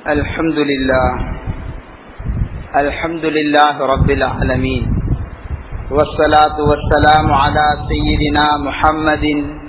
الحمد لله الحمد لله رب العالمين والصلاة والسلام على سيدنا محمد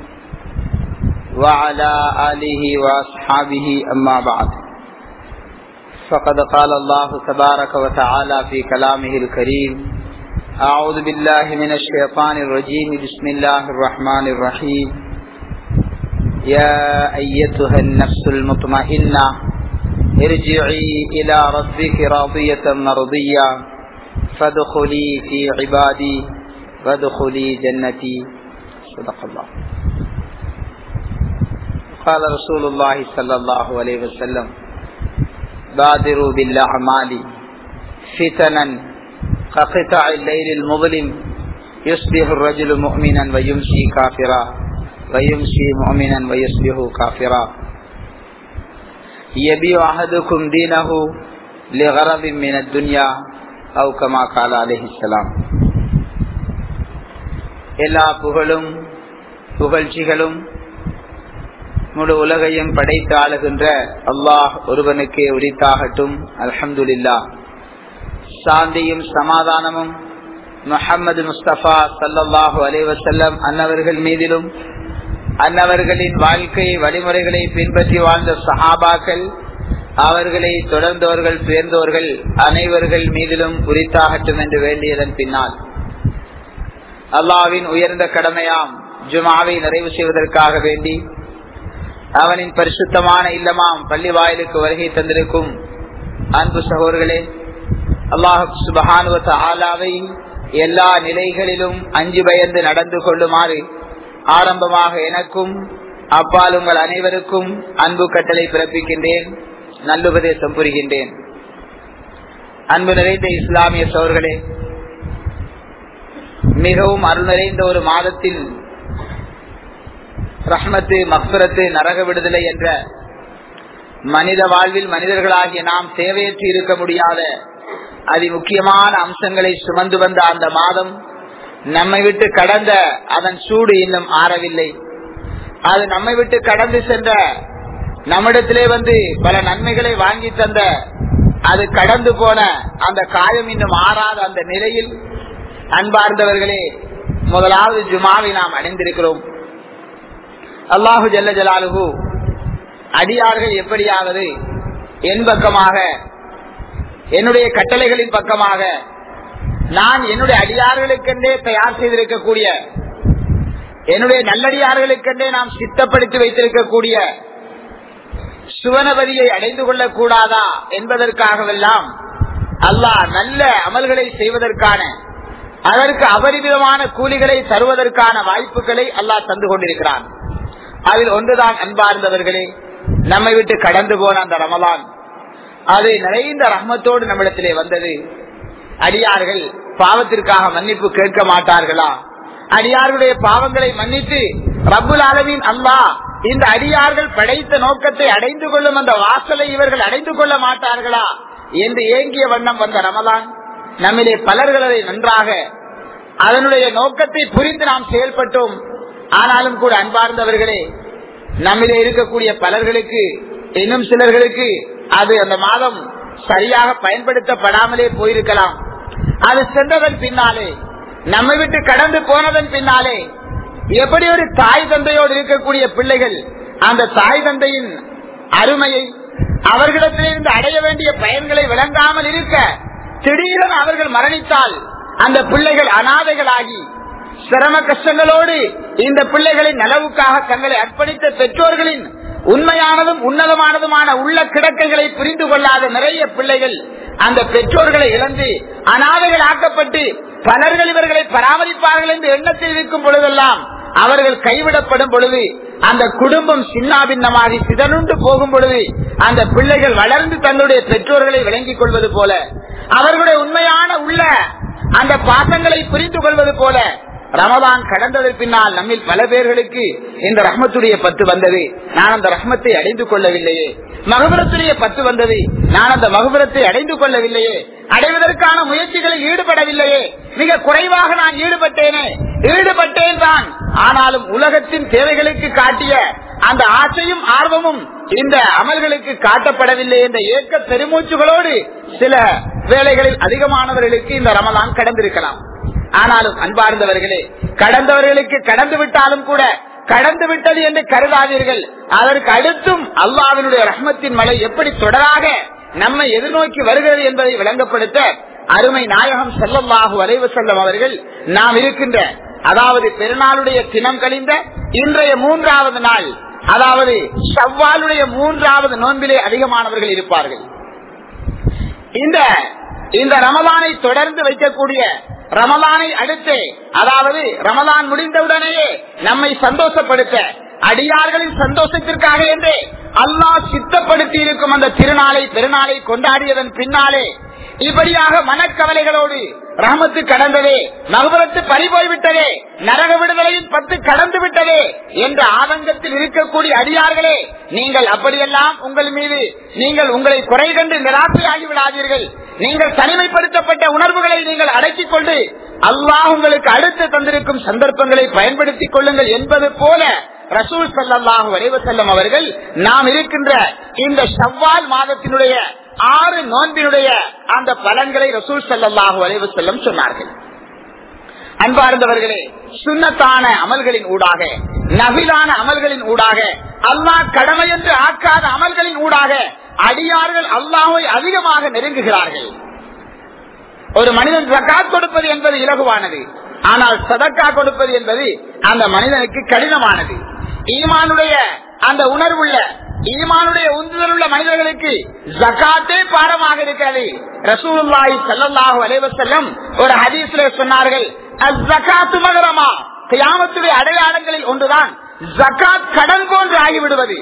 وعلى آله وأصحابه أما بعد فقد قال الله تبارك وتعالى في كلامه الكريم أعوذ بالله من الشيطان الرجيم بسم الله الرحمن الرحيم يا أيتها النفس المطمئنة ارجعي إلى ربك راضية مرضية فادخلي في عبادي وادخلي جنتي صدق الله قال رسول الله صلى الله عليه وسلم بادروا بالأعمال فتنا كقطع الليل المظلم يصبح الرجل مؤمنا ويمشي كافرا ويمشي مؤمنا ويصبح كافرا يبيع أحدكم دينه لغرض من الدنيا أو كما قال عليه السلام எல்லா புகழும் புகழ்ச்சிகளும் முழு உலகையும் படைத்து ஆளுகின்ற அல்லாஹ் ஒருவனுக்கே உரித்தாகட்டும் அல்ஹம்துலில்லா சாந்தியும் சமாதானமும் முஹம்மது முஸ்தபா சல்லாஹூ அலைவசல்லம் அன்னவர்கள் மீதிலும் அன்னவர்களின் வாழ்க்கை வழிமுறைகளை பின்பற்றி வாழ்ந்த சஹாபாக்கள் அவர்களை தொடர்ந்தவர்கள் சேர்ந்தவர்கள் அனைவர்கள் மீதிலும் உரித்தாகட்டும் என்று வேண்டியதன் பின்னால் அல்லாவின் உயர்ந்த கடமையாம் ஜுமாவை நிறைவு செய்வதற்காக வேண்டி அவனின் பரிசுத்தமான இல்லமாம் பள்ளி வாயிலுக்கு வருகை தந்திருக்கும் அன்பு சகோதர்களே அல்லாஹு சுபஹானுவத்த ஆலாவை எல்லா நிலைகளிலும் அஞ்சு பயந்து நடந்து கொள்ளுமாறு ஆரம்பமாக எனக்கும் அப்பால் உங்கள் அனைவருக்கும் அன்பு கட்டளை பிறப்பிக்கின்றேன் நல்லுபதேசம் புரிகின்றேன் அன்பு நிறைந்த இஸ்லாமிய சோர்களே மிகவும் அருள் நிறைந்த ஒரு மாதத்தில் ரஹ்மத்து மக்பரத்து நரக விடுதலை என்ற மனித வாழ்வில் மனிதர்களாகிய நாம் தேவையற்று இருக்க முடியாத அதி முக்கியமான அம்சங்களை சுமந்து வந்த அந்த மாதம் நம்மை விட்டு கடந்த அதன் சூடு இன்னும் ஆறவில்லை அது நம்மை விட்டு கடந்து சென்ற நம்மிடத்திலே வந்து பல நன்மைகளை வாங்கி தந்த அது கடந்து போன அந்த காயம் இன்னும் ஆறாத அந்த நிலையில் அன்பார்ந்தவர்களே முதலாவது ஜுமாவை நாம் அடைந்திருக்கிறோம் அல்லாஹு ஜல்ல ஜலாலுகு அடியார்கள் எப்படியாவது என் பக்கமாக என்னுடைய கட்டளைகளின் பக்கமாக நான் என்னுடைய அடியார்களுக்கென்றே தயார் செய்திருக்கக்கூடிய என்னுடைய நல்லடியார்களுக்கென்றே நாம் சித்தப்படுத்தி வைத்திருக்கக்கூடிய சுவனபதியை அடைந்து கொள்ளக் கூடாதா என்பதற்காகவெல்லாம் அல்லாஹ் நல்ல அமல்களை செய்வதற்கான அதற்கு அபரிமிதமான கூலிகளை தருவதற்கான வாய்ப்புகளை அல்லாஹ் தந்து கொண்டிருக்கிறான் அதில் ஒன்றுதான் அன்பார்ந்தவர்களே நம்மை விட்டு கடந்து போன அந்த ரமலான் அது நிறைந்த ரஹ்மத்தோடு நம்மிடத்திலே வந்தது அடியார்கள் பாவத்திற்காக மன்னிப்பு கேட்க மாட்டார்களா அடியார்களுடைய பாவங்களை மன்னித்து ரப்புல் ஆலமின் அல்லாஹ் இந்த அடியார்கள் படைத்த நோக்கத்தை அடைந்து கொள்ளும் அந்த வாசலை இவர்கள் அடைந்து கொள்ள மாட்டார்களா என்று ஏங்கிய வண்ணம் வந்த ரமலான் நம்மிலே பலர்களை நன்றாக அதனுடைய நோக்கத்தை புரிந்து நாம் செயல்பட்டோம் ஆனாலும் கூட அன்பார்ந்தவர்களே நம்மிலே இருக்கக்கூடிய பலர்களுக்கு இன்னும் சிலர்களுக்கு அது அந்த மாதம் சரியாக பயன்படுத்தப்படாமலே போயிருக்கலாம் அது சென்றதன் பின்னாலே நம்மை விட்டு கடந்து போனதன் பின்னாலே எப்படி ஒரு தாய் தந்தையோடு இருக்கக்கூடிய பிள்ளைகள் அந்த தாய் தந்தையின் அருமையை அவர்களிடத்திலிருந்து அடைய வேண்டிய பயன்களை விளங்காமல் இருக்க திடீரென அவர்கள் மரணித்தால் அந்த பிள்ளைகள் அனாதைகளாகி சிரம கஷ்டங்களோடு இந்த பிள்ளைகளின் நலவுக்காக தங்களை அர்ப்பணித்த பெற்றோர்களின் உண்மையானதும் உன்னதமானதுமான உள்ள கிடக்கைகளை புரிந்து கொள்ளாத நிறைய பிள்ளைகள் அந்த பெற்றோர்களை இழந்து அனாதைகள் ஆக்கப்பட்டு பலர்கள் இவர்களை பராமரிப்பார்கள் என்று எண்ணத்தில் இருக்கும் பொழுதெல்லாம் அவர்கள் கைவிடப்படும் பொழுது அந்த குடும்பம் சின்னாபின்னமாகி சிதறுண்டு போகும் பொழுது அந்த பிள்ளைகள் வளர்ந்து தன்னுடைய பெற்றோர்களை விளங்கிக் கொள்வது போல அவர்களுடைய உண்மையான உள்ள அந்த பாசங்களை புரிந்து கொள்வது போல ரமதான் கடந்ததற்கு பின்னால் நம்மில் பல பேர்களுக்கு இந்த ரஹ்மத்துடைய பத்து வந்தது நான் அந்த ரஹ்மத்தை அடைந்து கொள்ளவில்லையே மகுபுரத்துடைய பத்து வந்தது நான் அந்த மகுபுரத்தை அடைந்து கொள்ளவில்லையே அடைவதற்கான முயற்சிகளில் ஈடுபடவில்லையே மிக குறைவாக நான் ஈடுபட்டேனே ஈடுபட்டேன் தான் ஆனாலும் உலகத்தின் தேவைகளுக்கு காட்டிய அந்த ஆசையும் ஆர்வமும் இந்த அமல்களுக்கு காட்டப்படவில்லை என்ற ஏக்க பெருமூச்சுகளோடு சில வேளைகளில் அதிகமானவர்களுக்கு இந்த ரமலான் கடந்திருக்கலாம் ஆனாலும் அன்பார்ந்தவர்களே கடந்தவர்களுக்கு கடந்து விட்டாலும் கூட கடந்து விட்டது என்று கருதாதீர்கள் அதற்கு அடுத்தும் அல்லாவினுடைய ரஹ்மத்தின் மலை எப்படி தொடராக நம்மை எதிர்நோக்கி வருகிறது என்பதை விளங்கப்படுத்த அருமை நாயகம் செல்லல்லாஹு வரைவு செல்லும் அவர்கள் நாம் இருக்கின்ற அதாவது பெருநாளுடைய தினம் கழிந்த இன்றைய மூன்றாவது நாள் அதாவது செவ்வாலுடைய மூன்றாவது நோன்பிலே அதிகமானவர்கள் இருப்பார்கள் இந்த இந்த ரமலானை தொடர்ந்து வைக்கக்கூடிய ரமலானை அடுத்து அதாவது ரமலான் முடிந்தவுடனேயே நம்மை சந்தோஷப்படுத்த அடியார்களின் சந்தோஷத்திற்காக என்றே அல்லாஹ் சித்தப்படுத்தி இருக்கும் அந்த திருநாளை பெருநாளை கொண்டாடியதன் பின்னாலே இப்படியாக மனக்கவலைகளோடு ரஹமத்து கடந்ததே நகுபுரத்து பறிபோய் விட்டதே நரக விடுதலையின் பத்து கடந்து விட்டதே என்ற ஆதங்கத்தில் இருக்கக்கூடிய அடியார்களே நீங்கள் அப்படியெல்லாம் உங்கள் மீது நீங்கள் உங்களை குறை கண்டு நிராசையாகி விடாதீர்கள் நீங்கள் தனிமைப்படுத்தப்பட்ட உணர்வுகளை நீங்கள் அடக்கிக் கொண்டு அல்லாஹ் உங்களுக்கு அடுத்து தந்திருக்கும் சந்தர்ப்பங்களை பயன்படுத்திக் கொள்ளுங்கள் என்பது போல ரசூல் சல்லாஹு வரைவ செல்லம் அவர்கள் நாம் இருக்கின்ற இந்த ஷவ்வால் மாதத்தினுடைய ஆறு நோன்பினுடைய அந்த பலன்களை ரசூல் சல்லாஹு வரைவு செல்லம் சொன்னார்கள் அன்பார்ந்தவர்களே சுண்ணத்தான அமல்களின் ஊடாக நபிலான அமல்களின் ஊடாக அல்லாஹ் கடமை என்று ஆக்காத அமல்களின் ஊடாக அடியார்கள் அல்லாஹை அதிகமாக நெருங்குகிறார்கள் ஒரு மனிதன் ஜக்காத் கொடுப்பது என்பது இலகுவானது ஆனால் சதக்கா கொடுப்பது என்பது அந்த மனிதனுக்கு கடினமானது ஈமானுடைய அந்த உணர்வுள்ள ஈமானுடைய உந்துதல் உள்ள மனிதர்களுக்கு ஜக்காத்தே பாரமாக இருக்கிறது ரசூலுல்லாஹி ஸல்லல்லாஹு அலைஹி வஸல்லம் ஒரு ஹதீஸ்ல சொன்னார்கள் அஸ்ஸகாத்து மகரமா கியாமத்துடைய அடையாளங்களில் ஒன்றுதான் ஜக்காத் கடன் போன்று ஆகிவிடுவது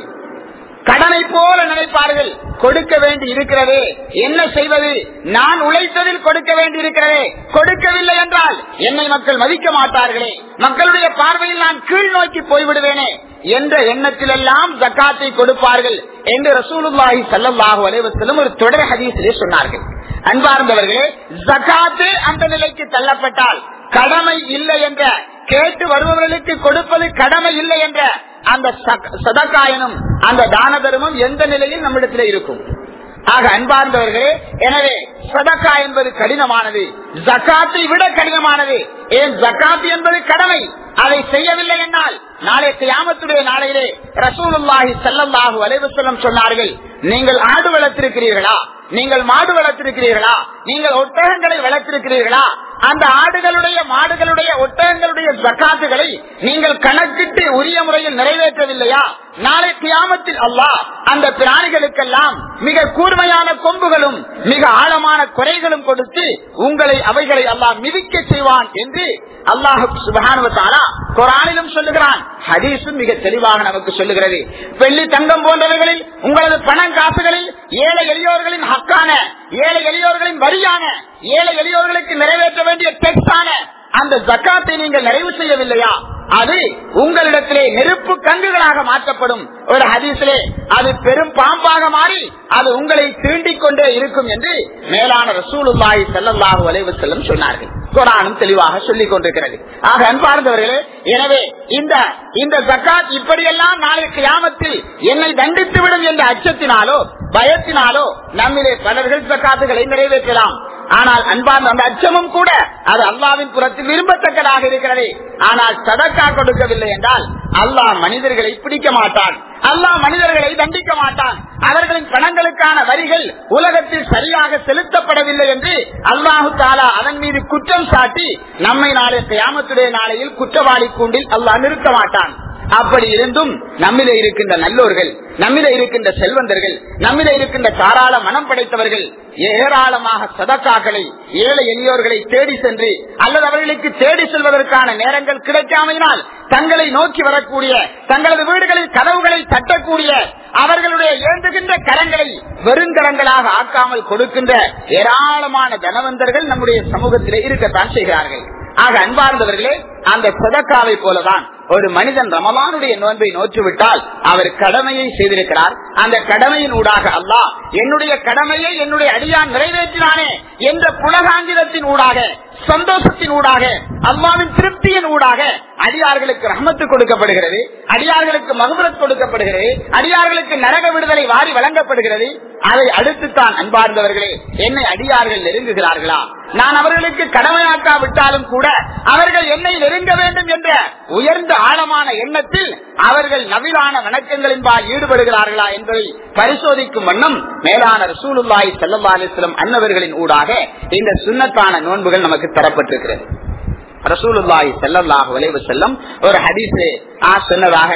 கடனை போல நினைப்பார்கள் கொடுக்க வேண்டி இருக்கிறதே என்ன செய்வது நான் உழைத்ததில் கொடுக்க வேண்டி இருக்கிறதே கொடுக்கவில்லை என்றால் என்னை மக்கள் மதிக்க மாட்டார்களே மக்களுடைய பார்வையில் நான் கீழ் நோக்கி போய்விடுவேனே என்ற எண்ணத்தில் எல்லாம் ஜக்காத்தை கொடுப்பார்கள் என்று ரசூலுல்லாஹி சல்லாஹூ அலைவசலும் ஒரு தொடர் ஹதீஸிலே சொன்னார்கள் அன்பார்ந்தவர்களே ஜக்காத்து அந்த நிலைக்கு தள்ளப்பட்டால் கடமை இல்லை என்ற கேட்டு வருபவர்களுக்கு கொடுப்பது கடமை இல்லை என்ற அந்த சதக்காயனும் அந்த தான தர்மம் எந்த நிலையில் நம்மிடத்தில் இருக்கும் ஆக அன்பார்ந்தவர்களே எனவே சதக்கா என்பது கடினமானது ஜக்காத்தை விட கடினமானது ஏன் ஜக்காத் என்பது கடமை அதை செய்யவில்லை என்றால் நாளை கியாமத்துடைய நாளையிலே ரசூலுல்லாஹி சல்லல்லாஹு அலைவசல்லம் சொன்னார்கள் நீங்கள் ஆடு வளர்த்திருக்கிறீர்களா நீங்கள் மாடு வளர்த்திருக்கிறீர்களா நீங்கள் ஒட்டகங்களை வளர்த்திருக்கிறீர்களா அந்த ஆடுகளுடைய மாடுகளுடைய ஒட்டகங்களுடைய ஜக்காத்துகளை நீங்கள் கணக்கிட்டு உரிய முறையில் நிறைவேற்றவில்லையா நாளை கியாமத்தில் அல்லாஹ் அந்த பிராணிகளுக்கெல்லாம் மிக கூர்மையான கொம்புகளும் மிக ஆழமான குறைகளும் கொடுத்து உங்களை அவைகளை அல்லாஹ் மிதிக்க செய்வான் என்று அல்லாஹு சுபகானுவத்தாலா குரானிலும் சொல்லுகிறான் ஹதீஸும் மிக தெளிவாக நமக்கு சொல்லுகிறது வெள்ளி தங்கம் போன்றவைகளில் உங்களது பணம் காசுகளில் ஏழை எளியோர்களின் ஹக்கான ஏழை எளியோர்களின் வரியான ஏழை எளியோர்களுக்கு நிறைவேற்ற வேண்டிய டெக்ஸான அந்த ஜக்காத்தை நீங்கள் நிறைவு செய்யவில்லையா அது உங்களிடத்திலே நெருப்பு கங்குகளாக மாற்றப்படும் ஒரு ஹதீஸிலே அது பெரும் பாம்பாக மாறி அது உங்களை தீண்டிக் கொண்டே இருக்கும் என்று மேலான ரசூலுல்லாஹி ஸல்லல்லாஹு அலைஹி வஸல்லம் சொன்னார்கள் குரானும் தெளிவாக சொல்லிக் கொண்டிருக்கிறது ஆக அன்பார்ந்தவர்களே எனவே இந்த இந்த ஜக்காத் இப்படியெல்லாம் நாளைக்கு யாமத்தில் என்னை தண்டித்து விடும் என்ற அச்சத்தினாலோ பயத்தினாலோ நம்மிலே பலர்கள் ஜக்காத்துகளை நிறைவேற்றலாம் ஆனால் அன்பார்ந்த அந்த அச்சமும் கூட அது அல்லாவின் புறத்தில் விரும்பத்தக்கதாக இருக்கிறது ஆனால் சதக்கா கொடுக்கவில்லை என்றால் அல்லாஹ் மனிதர்களை பிடிக்க மாட்டான் அல்லாஹ் மனிதர்களை தண்டிக்க மாட்டான் அவர்களின் பணங்களுக்கான வரிகள் உலகத்தில் சரியாக செலுத்தப்படவில்லை என்று அல்லாஹு தாலா அதன் மீது குற்றம் சாட்டி நம்மை நாளை கியாமத்துடைய நாளையில் குற்றவாளி கூண்டில் அல்லாஹ் நிறுத்த மாட்டான் அப்படி இருந்தும் நம்மிலே இருக்கின்ற நல்லோர்கள் நம்மிலே இருக்கின்ற செல்வந்தர்கள் நம்மிலே இருக்கின்ற தாராள மனம் படைத்தவர்கள் ஏராளமாக சதக்காக்களை ஏழை எளியோர்களை தேடி சென்று அல்லது அவர்களுக்கு தேடி செல்வதற்கான நேரங்கள் கிடைக்காமையினால் தங்களை நோக்கி வரக்கூடிய தங்களது வீடுகளில் கதவுகளை தட்டக்கூடிய அவர்களுடைய ஏந்துகின்ற கரங்களை வெறுங்கரங்களாக ஆக்காமல் கொடுக்கின்ற ஏராளமான தனவந்தர்கள் நம்முடைய சமூகத்திலே இருக்கத்தான் செய்கிறார்கள் ஆக அன்பார்ந்தவர்களே அந்த சதக்காவை போலதான் ஒரு மனிதன் ரமலானுடைய நோன்பை நோற்றுவிட்டால் அவர் கடமையை செய்திருக்கிறார் அந்த கடமையின் ஊடாக அல்லாஹ் என்னுடைய கடமையை என்னுடைய அடியான் நிறைவேற்றினானே என்ற புலகாங்கிதத்தின் ஊடாக சந்தோஷத்தின் ஊடாக அல்லாவின் திருப்தியின் ஊடாக அடியார்களுக்கு ரஹமத்து கொடுக்கப்படுகிறது அடியார்களுக்கு மகுபரத் கொடுக்கப்படுகிறது அடியார்களுக்கு நரக விடுதலை வாரி வழங்கப்படுகிறது அதை அடுத்துத்தான் அன்பார்ந்தவர்களே என்னை அடியார்கள் நெருங்குகிறார்களா நான் அவர்களுக்கு கடமையாக்காவிட்டாலும் கூட அவர்கள் என்னை நெருங்க வேண்டும் என்ற உயர்ந்த ஆழமான எண்ணத்தில் அவர்கள் நவிலான வணக்கங்களின்பால் ஈடுபடுகிறார்களா என்பதை பரிசோதிக்கும் வண்ணம் மேலான ரசூலுல்லாய் செல்லல்லா அலிஸ்லம் அன்னவர்களின் ஊடாக இந்த சுண்ணத்தான நோன்புகள் நமக்கு தரப்பட்டிருக்கிறது ரசூலுல்லாய் செல்லல்லாஹு விளைவு செல்லம் ஒரு ஹதீஸ் சொன்னதாக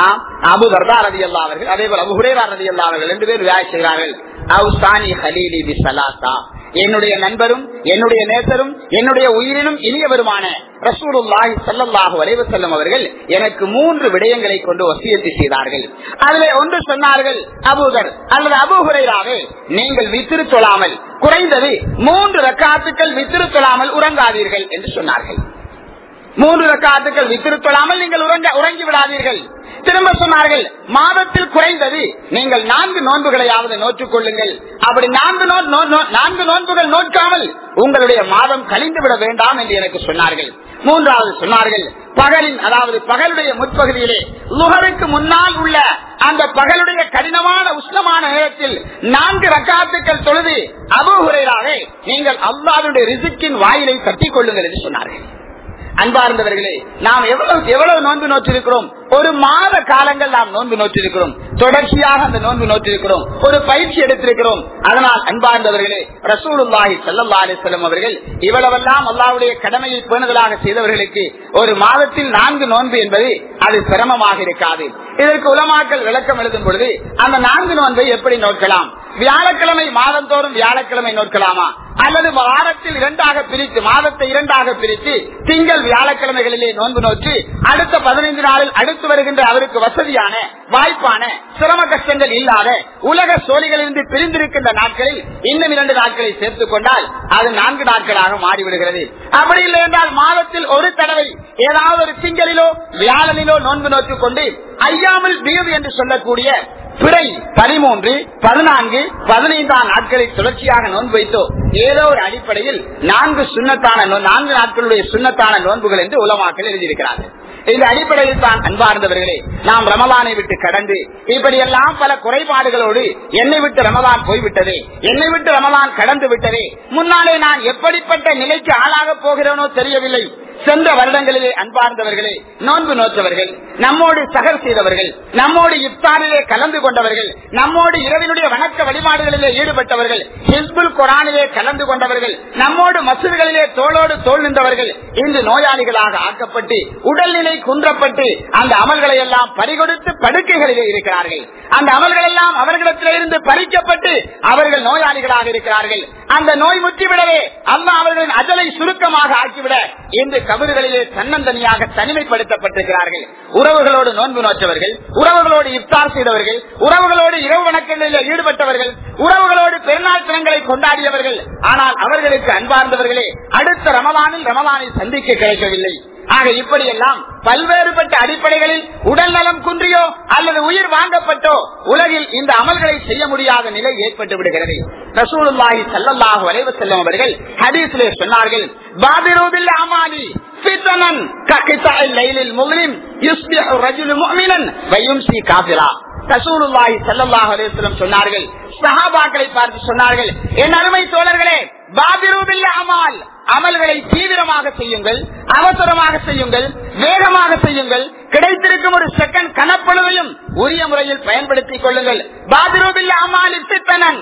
அபு தர்தா ரதி அல்லா அவர்கள் அதே போல அபு ஹுரேரா ரதி அல்லா அவர்கள் ரெண்டு பேர் வியாய் செய்கிறார்கள் அவுசானி ஹலீலி பி சலாசா என்னுடைய நண்பரும் என்னுடைய நேசரும் என்னுடைய உயிரினும் இனியவருமான ரசூலுல்லாஹி ஸல்லல்லாஹு அலைஹி வஸல்லம் அவர்கள் எனக்கு மூன்று விடயங்களை கொண்டு வசியத்து செய்தார்கள் அதிலே ஒன்று சொன்னார்கள் அபூதர் அல்லது அபூ ஹுரைராவே நீங்கள் வித்திரு தொழாமல் குறைந்தது மூன்று ரக்காத்துக்கள் வித்திரு தொழாமல் உறங்காதீர்கள் என்று சொன்னார்கள் மூன்று ரக்காத்துக்கள் வித்திரு தொழாமல் நீங்கள் உறங்க உறங்கி விடாதீர்கள் திரும்ப சொன்னார்கள் மாதத்தில் குறைந்தது நீங்கள் நான்கு நோன்புகளையாவது நோற்றுக் கொள்ளுங்கள் அப்படி நான்கு நான்கு நோன்புகள் நோக்காமல் உங்களுடைய மாதம் கழிந்து விட வேண்டாம் என்று எனக்கு சொன்னார்கள் மூன்றாவது சொன்னார்கள் பகலின் அதாவது பகலுடைய முற்பகுதியிலே லுகருக்கு முன்னால் உள்ள அந்த பகலுடைய கடினமான உஷ்ணமான நேரத்தில் நான்கு ரக்காத்துக்கள் தொழுது அபுகுறையாக நீங்கள் அல்லாவுடைய ரிசுக்கின் வாயிலை தட்டிக் கொள்ளுங்கள் என்று சொன்னார்கள் அன்பார்ந்தவர்களே நாம் எவ்வளவு எவ்வளவு நோன்பு நோற்றிருக்கிறோம் ஒரு மாத காலங்கள் நாம் நோன்பு நோற்றிருக்கிறோம் தொடர்ச்சியாக அந்த நோன்பு நோற்றிருக்கிறோம் ஒரு பயிற்சி எடுத்திருக்கிறோம் அதனால் அன்பார்ந்தவர்களே ரசூலுல்லாஹி சல்லா அலிஸ்லம் அவர்கள் இவ்வளவெல்லாம் அல்லாவுடைய கடமையை பேணுதலாக செய்தவர்களுக்கு ஒரு மாதத்தில் நான்கு நோன்பு என்பது அது சிரமமாக இருக்காது இதற்கு உலமாக்கள் விளக்கம் எழுதும் பொழுது அந்த நான்கு நோன்பை எப்படி நோக்கலாம் வியாழக்கிழமை மாதந்தோறும் வியாழக்கிழமை நோக்கலாமா அல்லது வாரத்தில் இரண்டாக பிரித்து மாதத்தை இரண்டாக பிரித்து திங்கள் வியாழக்கிழமைகளிலே நோன்பு நோக்கி அடுத்த பதினைந்து நாளில் அடுத்து வருகின்ற அவருக்கு வசதியான வாய்ப்பான சிரம கஷ்டங்கள் இல்லாத உலக சோழிகளிலிருந்து பிரிந்திருக்கின்ற நாட்களில் இன்னும் இரண்டு நாட்களை சேர்த்துக் கொண்டால் அது நான்கு நாட்களாக மாறிவிடுகிறது அப்படி இல்லை என்றால் மாதத்தில் ஒரு தடவை ஏதாவது ஒரு திங்களிலோ வியாழனிலோ நோன்பு நோக்கிக் கொண்டு ஐயாமல் தீவு என்று சொல்லக்கூடிய பிறை பதிமூன்று பதினான்கு பதினைந்தாம் நாட்களை தொடர்ச்சியாக நோன்பு வைத்தோ ஏதோ ஒரு அடிப்படையில் நான்கு சுண்ணத்தான நான்கு நாட்களுடைய சுண்ணத்தான நோன்புகள் என்று உலமாக்கள் எழுதியிருக்கிறார்கள் இந்த அடிப்படையில் தான் அன்பார்ந்தவர்களே நாம் ரமலானை விட்டு கடந்து இப்படியெல்லாம் பல குறைபாடுகளோடு என்னை விட்டு ரமலான் போய்விட்டது என்னை விட்டு ரமலான் கடந்து விட்டதே முன்னாலே நான் எப்படிப்பட்ட நிலைக்கு ஆளாக போகிறேனோ தெரியவில்லை சென்ற வருடங்களிலே அன்பார்ந்தவர்களே நோன்பு நோற்றவர்கள் நம்மோடு சகர் செய்தவர்கள் நம்மோடு இப்தாரிலே கலந்து கொண்டவர்கள் நம்மோடு இரவினுடைய வணக்க வழிபாடுகளிலே ஈடுபட்டவர்கள் ஹிஸ்புல் குரானிலே கலந்து கொண்டவர்கள் நம்மோடு மசூதிகளிலே தோளோடு தோல் நின்றவர்கள் இன்று நோயாளிகளாக ஆக்கப்பட்டு உடல்நிலை குன்றப்பட்டு அந்த அமல்களை எல்லாம் பறிகொடுத்து படுக்கைகளிலே இருக்கிறார்கள் அந்த அமல்கள் எல்லாம் அவர்களிடத்திலிருந்து பறிக்கப்பட்டு அவர்கள் நோயாளிகளாக இருக்கிறார்கள் அந்த நோய் முற்றிவிடவே அம்மா அவர்களின் அஜலை சுருக்கமாக ஆக்கிவிட இன்று கபறுகளிலே தன்னந்தனியாக தனிமைப்படுத்தப்பட்டிருக்கிறார்கள் உறவுகளோடு நோன்பு நோற்றவர்கள் உறவுகளோடு இப்தார் செய்தவர்கள் உறவுகளோடு இரவு வணக்கங்களில் ஈடுபட்டவர்கள் உறவுகளோடு பெருநாள் தினங்களை கொண்டாடியவர்கள் ஆனால் அவர்களுக்கு அன்பார்ந்தவர்களே அடுத்த ரமலானில் ரமலானை சந்திக்க கிடைக்கவில்லை ஆக இப்படியெல்லாம் பல்வேறுபட்ட அடிப்படைகளில் உடல் நலம் குன்றியோ அல்லது உயிர் வாங்கப்பட்டோ உலகில் இந்த அமல்களை செய்ய முடியாத நிலை ஏற்பட்டு விடுகிறது ரசூலுல்லாஹி சல்லல்லாஹு அலைஹி செல்லும் அவர்கள் ஹதீஸிலே சொன்னார்கள் பாபிரூபில் அமானி ஃபித்னன் ககிதாஇல் லைலில் முஸ்லிம் யுஸ்பிஹு ரஜுலு முஃமினன் வயும்சி காஃபிரா ரசூலுல்லாஹி ஸல்லல்லாஹு அலைஹி வஸல்லம் சொன்னார்கள் சஹாபாக்களை பார்த்து சொன்னார்கள் என் அருமை தோழர்களே பாபிரூபில் அமால் அமல்களை தீவிரமாக செய்யுங்கள் அவசரமாக செய்யுங்கள் வேகமாக செய்யுங்கள் கிடைத்திருக்கும் ஒரு செகண்ட் கனப்பொழுதையும் உரிய முறையில் பயன்படுத்திக் கொள்ளுங்கள் பாதிரோபில் அமாலி சித்தனன்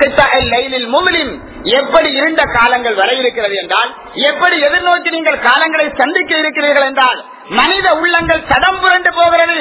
எப்படி இருண்ட காலங்கள் வர இருக்கிறது என்றால் எப்படி எதிர்நோக்கி நீங்கள் காலங்களை சந்திக்க இருக்கிறீர்கள் என்றால் மனித உள்ளங்கள் தடம் புரண்டு போகிறது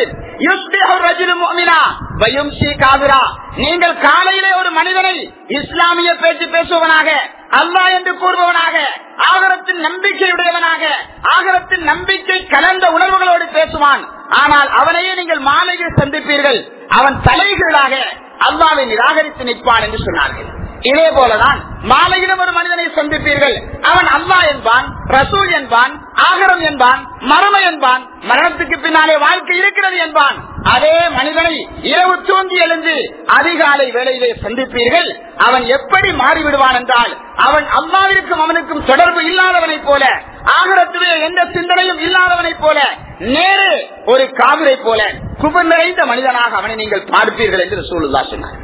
நீங்கள் காலையிலே ஒரு மனிதனை இஸ்லாமிய பேச்சு பேசுவனாக அல்லா என்று கூறுபவனாக ஆகரத்தின் நம்பிக்கையுடையவனாக ஆகரத்தின் நம்பிக்கை கலந்த உணர்வுகளோடு பேசுவான் ஆனால் அவனையே நீங்கள் மாலையில் சந்திப்பீர்கள் அவன் தலைகீழாக அல்லாவை நிராகரித்து நிற்பான் என்று சொன்னார்கள் இதே போலதான் மாலையிலும் ஒரு மனிதனை சந்திப்பீர்கள் அவன் அல்லா என்பான் ரசூல் என்பான் ஆகரம் என்பான் மரணம் என்பான் மரணத்துக்கு பின்னாலே வாழ்க்கை இருக்கிறது என்பான் அதே மனிதனை இரவு தூங்கி எழுந்து அதிகாலை வேளையிலே சந்திப்பீர்கள் அவன் எப்படி மாறிவிடுவான் என்றால் அவன் அம்மாவிற்கும் அவனுக்கும் தொடர்பு இல்லாதவனைப் போல ஆகரத்திலே எந்த சிந்தனையும் இல்லாதவனைப் போல நேரே ஒரு காவிரை போல குபர் நிறைந்த மனிதனாக அவனை நீங்கள் பார்ப்பீர்கள் என்று சூழ்நிலா சொன்னார்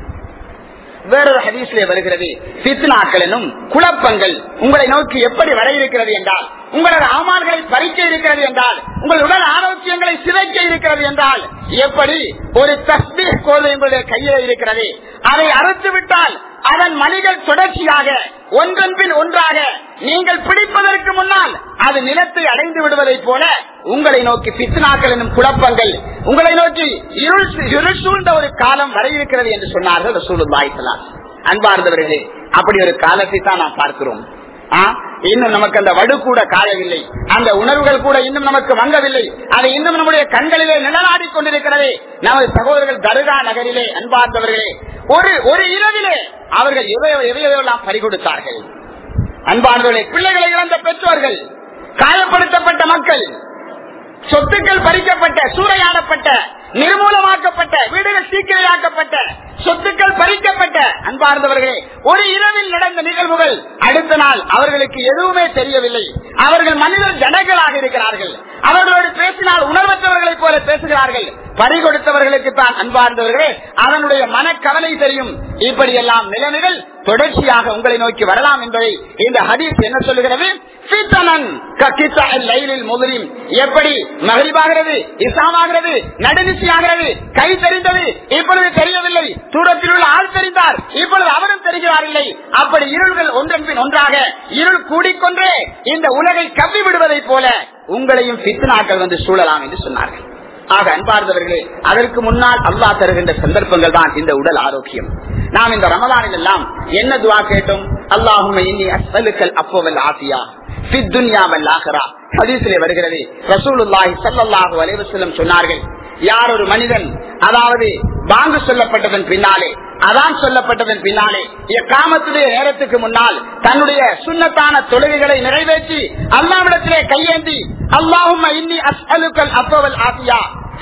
வேறொரு ஹதீஸ்லே வருகிறது பித்னாக்கள் எனும் குழப்பங்கள் உங்களை நோக்கி எப்படி வர இருக்கிறது என்றால் உங்களது ஆமான்களை பறிக்க இருக்கிறது என்றால் உங்கள் உடல் ஆரோக்கியங்களை சிதைக்க இருக்கிறது என்றால் எப்படி ஒரு தஸ்பீ கோது உங்களுடைய கையில் இருக்கிறது அதை அறுத்து விட்டால் அதன் மணிகள் தொடர்ச்சியாக ஒன்றன் பின் ஒன்றாக நீங்கள் பிடிப்பதற்கு முன்னால் அது நிலத்தை அடைந்து விடுவதைப் போல உங்களை நோக்கி பித்னாக்கள் எனும் குழப்பங்கள் உங்களை நோக்கி இருள் இருள் சூழ்ந்த ஒரு காலம் வர இருக்கிறது என்று சொன்னார்கள் ரசூலுல்லாஹி அன்பார்ந்தவர்களே அப்படி ஒரு காலத்தை தான் நாம் பார்க்கிறோம் ஆ? இன்னும் நமக்கு அந்த வடு கூட காயவில்லை அந்த உணர்வுகள் கூட இன்னும் நமக்கு வங்கவில்லை அது இன்னும் நம்முடைய கண்களிலே நிழலாடி கொண்டிருக்கிறது நமது சகோதரர்கள் தர்கா நகரிலே அன்பார்ந்தவர்களே ஒரு ஒரு இரவிலே அவர்கள் எவையோ எவையெல்லாம் பறிகொடுத்தார்கள் அன்பானவர்களே பிள்ளைகளை இழந்த பெற்றோர்கள் காயப்படுத்தப்பட்ட மக்கள் சொத்துக்கள் பறிக்கப்பட்ட சூறையாடப்பட்ட நிர்மூலமாக்கப்பட்ட வீடுகள் சீக்கிரையாக்கப்பட்ட சொத்துக்கள் பறிக்கப்பட்ட அன்பார்ந்தவர்களே ஒரு இரவில் நடந்த நிகழ்வுகள் அடுத்த நாள் அவர்களுக்கு எதுவுமே தெரியவில்லை அவர்கள் மனிதர் ஜனங்களாக இருக்கிறார்கள் அவர்களோடு பேசினால் உணர்வற்றவர்களைப் போல பேசுகிறார்கள் பறி கொடுத்தவர்களுக்கு தான் அன்பார்ந்தவர்களே அதனுடைய மனக்கவலை தெரியும் இப்படி எல்லாம் நிலைமைகள் தொடர்ச்சியாக உங்களை நோக்கி வரலாம் என்பதை இந்த ஹதீஸ் என்ன சொல்லுகிறது சித்தனன் கக்கித்தா லைலில் முதலில் எப்படி மகிழ்வாகிறது இசாமாகிறது நடுநிசி ஆகிறது கை தெரிந்தது இப்பொழுது தெரியவில்லை தூரத்தில் உள்ள ஆள் தெரிந்தார் இப்பொழுது அவரும் தெரிகிறார் இல்லை அப்படி இருள்கள் ஒன்றன் பின் ஒன்றாக இருள் கூடிக்கொண்டே இந்த உலகை கவ்வி விடுவதைப் போல உங்களையும் பித்னாக்கள் வந்து சூழலாம் என்று சொன்னார்கள் ஆக அன்பார்ந்தவர்களே அதற்கு முன்னால் அல்லாஹ் தருகின்ற சந்தர்ப்பங்கள் தான் இந்த உடல் ஆரோக்கியம் நாம் இந்த ரமலானில் எல்லாம் என்ன துவா கேட்டோம் அல்லாஹும் இன்னி அஸ்வலுக்கல் அப்போவல் ஆசியா பித்துன்யாவல் ஆகரா ஹதீஸிலே வருகிறது ரசூலுல்லாஹி ஸல்லல்லாஹு அலைஹி வஸல்லம் சொன்னார்கள் யார் ஒரு மனிதன் அதாவது பாங்கு சொல்லப்பட்டதன் பின்னாலே அதான் சொல்லப்பட்டதன் பின்னாலே காமத்துடைய நேரத்துக்கு முன்னால் தன்னுடைய சுண்ணத்தான தொழுகைகளை நிறைவேற்றி அல்லாவிடத்திலே கையேந்தி அல்லாஹும் இன்னி அஸ்அலுக்கல் அப்பவல் ஆசியா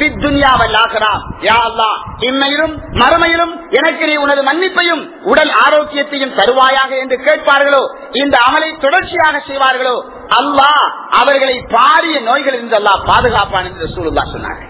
இம்மையிலும் மறுமையிலும் எனக்கு நீ உனது மன்னிப்பையும் உடல் ஆரோக்கியத்தையும் தருவாயாக என்று கேட்பார்களோ இந்த அமலை தொடர்ச்சியாக செய்வார்களோ அல்லாஹ் அவர்களை பாரிய நோய்கள் இருந்து அல்லாஹ் பாதுகாப்பான் என்று சூழலா சொன்னார்கள்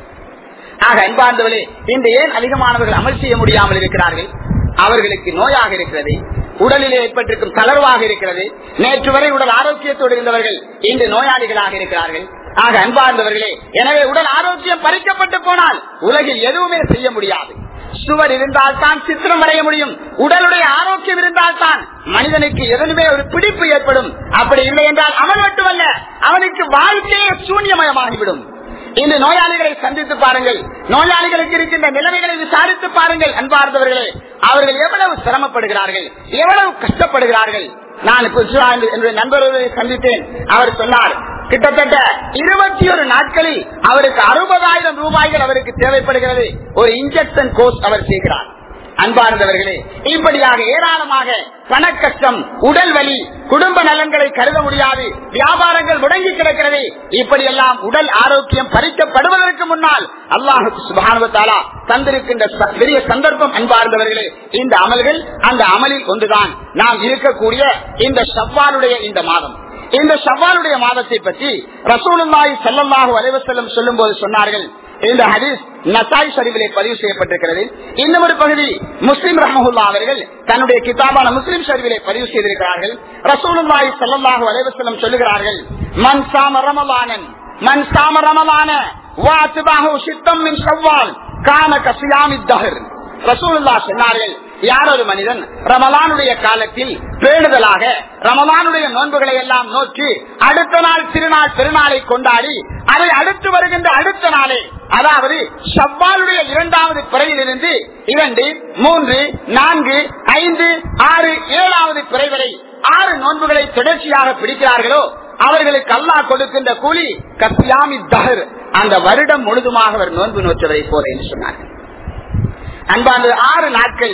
ஆக அன்பார்ந்தவர்களே இந்த ஏன் அதிகமானவர்கள் அமல் செய்ய முடியாமல் இருக்கிறார்கள் அவர்களுக்கு நோயாக இருக்கிறது உடலிலே ஏற்பட்டிருக்கும் தளர்வாக இருக்கிறது நேற்று வரை உடல் ஆரோக்கியத்தோடு இருந்தவர்கள் இன்று நோயாளிகளாக இருக்கிறார்கள் ஆக அன்பார்ந்தவர்களே எனவே உடல் ஆரோக்கியம் பறிக்கப்பட்டு போனால் உலகில் எதுவுமே செய்ய முடியாது சுவர் இருந்தால் தான் சித்திரம் வரைய முடியும் உடலுடைய ஆரோக்கியம் இருந்தால் தான் மனிதனுக்கு எதனுமே ஒரு பிடிப்பு ஏற்படும் அப்படி இல்லை என்றால் அவன் மட்டுமல்ல அவனுக்கு வாழ்க்கையே சூன்யமயமாகிவிடும் இந்த நோயாளிகளை சந்தித்து பாருங்கள் நோயாளிகளுக்கு இருக்கின்ற நிலைமைகளை விசாரித்து பாருங்கள் அன்பார்ந்தவர்களே அவர்கள் எவ்வளவு சிரமப்படுகிறார்கள் எவ்வளவு கஷ்டப்படுகிறார்கள் நான் என்னுடைய நண்பர்களை சந்தித்தேன் அவர் சொன்னார் கிட்டத்தட்ட இருபத்தி ஒரு நாட்களில் அவருக்கு அறுபதாயிரம் ரூபாய்கள் அவருக்கு தேவைப்படுகிறது ஒரு இன்ஜெக்ஷன் கோர்ஸ் அவர் செய்கிறார் அன்பார்ந்தவர்களே இப்படியாக ஏராளமாக பண கஷ்டம் உடல் வலி குடும்ப நலன்களை கருத முடியாது வியாபாரங்கள் முடங்கி கிடக்கிறது இப்படியெல்லாம் உடல் ஆரோக்கியம் பறிக்கப்படுவதற்கு முன்னால் அல்லாஹு சுபானுவத்தாலா தந்திருக்கின்ற பெரிய சந்தர்ப்பம் அன்பார்ந்தவர்களே இந்த அமல்கள் அந்த அமலில் ஒன்றுதான் நாம் இருக்கக்கூடிய இந்த செவ்வாலுடைய இந்த மாதம் இந்த ஷவ்வாலுடைய மாதத்தை பற்றி ரசூலுல்லாஹி ஸல்லல்லாஹு அலைஹி வஸல்லம் சொல்லும்போது சொன்னார்கள் இந்த ஹதீஸ் நசாய் ஷரீஃபிலே பதிவு செய்யப்பட்டிருக்கிறது இன்னும் ஒரு பகுதி முஸ்லிம் ரஹமுல்லா அவர்கள் தன்னுடைய கிதாபான முஸ்லிம் ஷரீஃபிலே பதிவு செய்திருக்கிறார்கள் ரசூலுல்லாஹி ஸல்லல்லாஹு அலைஹி வஸல்லம் சொல்லுகிறார்கள் மன் சாம ரமலானன் மன் சாம ரமலான வாத்பாஹு சித்தம் மின் ஷவ்வால் கான கசியாமித் தஹர் ரசூலுல்லா சொன்னார்கள் யார் ஒரு மனிதன் ரமலானுடைய காலத்தில் பேணுதலாக ரமலானுடைய நோன்புகளை எல்லாம் நோக்கி அடுத்த நாள் திருநாள் பெருநாளை கொண்டாடி அதை அடுத்து வருகின்ற அடுத்த நாளே அதாவது ஷவ்வாலுடைய இரண்டாவது பிறையிலிருந்து இரண்டு மூன்று நான்கு ஐந்து ஆறு ஏழாவது பிறை வரை ஆறு நோன்புகளை தொடர்ச்சியாக பிடிக்கிறார்களோ அவர்களுக்கு அல்லாஹ் கொடுக்கின்ற கூலி கத்தியாமி தஹர் அந்த வருடம் முழுதுமாக அவர் நோன்பு நோற்றவரை போல என்று சொன்னார்கள் அன்பான ஆறு நாட்கள்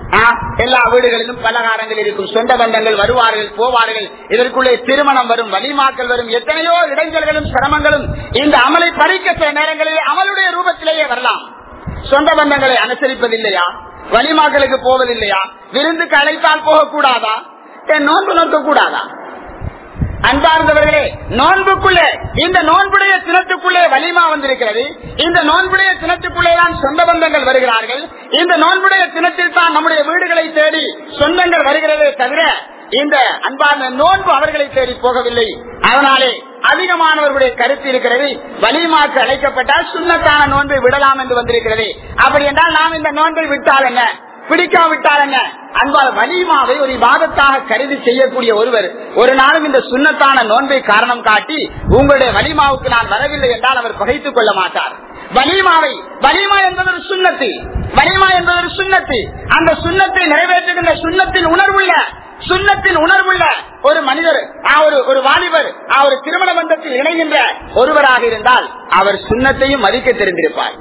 ஆ, எல்லா வீடுகளிலும் பலகாரங்கள் இருக்கும் சொந்த பந்தங்கள் வருவார்கள் போவார்கள் இதற்குள்ளே திருமணம் வரும் வலிமாக்கள் வரும் எத்தனையோ இடைஞ்சல்களும் சிரமங்களும் இந்த அமலை பறிக்க சில நேரங்களிலே அமலுடைய ரூபத்திலேயே வரலாம் சொந்த பந்தங்களை அனுசரிப்பதில்லையா வலிமாக்களுக்கு போவதில்லையா விருந்துக்கு அழைத்தால் போகக்கூடாதா ஏன் நோன்பு நோக்க கூடாதா அன்பார்ந்தவர்களே நோன்புக்குள்ளே இந்த நோன்புடைய தினத்துக்குள்ளே வலிமா வந்திருக்கிறது இந்த நோன்புடைய தினத்துக்குள்ளே தான் சொந்த பந்தங்கள் வருகிறார்கள் இந்த நோன்புடைய தினத்தில் தான் நம்முடைய வீடுகளை தேடி சொந்தங்கள் வருகிறதே தவிர இந்த அன்பார்ந்த நோன்பு அவர்களை தேடி போகவில்லை அதனாலே அதிகமானவர்களுடைய கருத்து இருக்கிறது வலிமாக்கு அழைக்கப்பட்டால் சுண்ணத்தான நோன்பை விடலாம் என்று வந்திருக்கிறது அப்படி என்றால் நாம் இந்த நோன்பை விட்டால் என்ன பிடிக்காவிட்டால் என்ன அன்பால் வலிமாவை ஒரு இபாதத்தாக கருதி செய்யக்கூடிய ஒருவர் ஒரு நாளும் இந்த சுண்ணத்தான நோன்பை காரணம் காட்டி உங்களுடைய வலிமாவுக்கு நான் வரவில்லை என்றால் அவர் பகைத்துக் கொள்ள மாட்டார் வலிமாவை வலிமா என்பது ஒரு சுண்ணத்து வலிமா என்பது ஒரு சுண்ணத்து அந்த சுண்ணத்தை நிறைவேற்றுகின்ற சுண்ணத்தின் உணர்வுள்ள சுண்ணத்தின் உணர்வுள்ள ஒரு மனிதர் ஆ, ஒரு ஒரு வாலிபர் ஆ, ஒரு திருமண பந்தத்தில் இணைகின்ற ஒருவராக இருந்தால் அவர் சுண்ணத்தையும் மதிக்க தெரிந்திருப்பார்